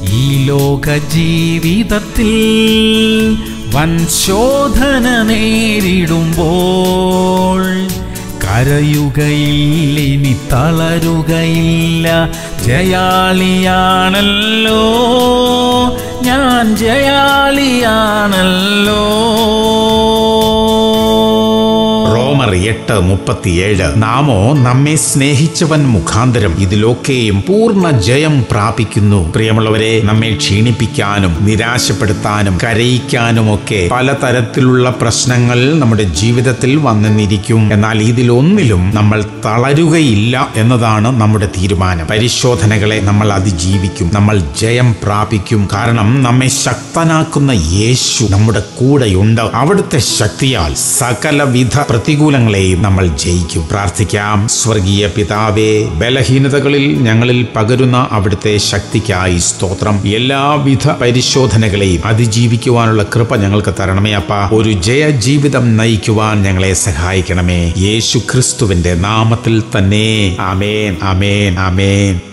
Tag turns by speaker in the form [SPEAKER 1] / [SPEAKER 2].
[SPEAKER 1] ഈ ലോക ജീവിതത്തിൽ വൻ ശോധന നേരിടുമ്പോൾ കരയുകയില്ല ഇനി തളരുകയില്ല ജയാളിയാണല്ലോ ഞാൻ ജയാളിയാണല്ലോ
[SPEAKER 2] റോമർ എട്ട് മുപ്പത്തിയേഴ് നാമോ നമ്മെ സ്നേഹിച്ചവൻ മുഖാന്തരം ഇതിലൊക്കെയും പൂർണ്ണ ജയം പ്രാപിക്കുന്നു പ്രിയമുള്ളവരെ നമ്മെ ക്ഷീണിപ്പിക്കാനും നിരാശപ്പെടുത്താനും കരയിക്കാനുമൊക്കെ പലതരത്തിലുള്ള പ്രശ്നങ്ങൾ നമ്മുടെ ജീവിതത്തിൽ വന്നെന്നിരിക്കും എന്നാൽ ഇതിലൊന്നിലും നമ്മൾ തളരുകയില്ല എന്നതാണ് നമ്മുടെ തീരുമാനം പരിശോധനകളെ നമ്മൾ അതിജീവിക്കും നമ്മൾ ജയം പ്രാപിക്കും കാരണം നമ്മെ ശക്തനാക്കുന്ന യേശു നമ്മുടെ കൂടെയുണ്ട് അവിടുത്തെ ശക്തിയാൽ സകലവിധ പ്രതികൂലങ്ങളെയും നമ്മൾ ജയിക്കും പ്രാർത്ഥിക്കാം സ്വർഗീയ പിതാവേ ബലഹീനതകളിൽ ഞങ്ങളിൽ പകരുന്ന അവിടുത്തെ ശക്തിക്കായി സ്തോത്രം എല്ലാവിധ പരിശോധനകളെയും അതിജീവിക്കുവാനുള്ള കൃപ ഞങ്ങൾക്ക് തരണമേ അപ്പ ഒരു ജയ ജീവിതം നയിക്കുവാൻ ഞങ്ങളെ സഹായിക്കണമേ യേശു ക്രിസ്തുവിന്റെ നാമത്തിൽ തന്നെ ആമേൻ ആമേൻ ആമേൻ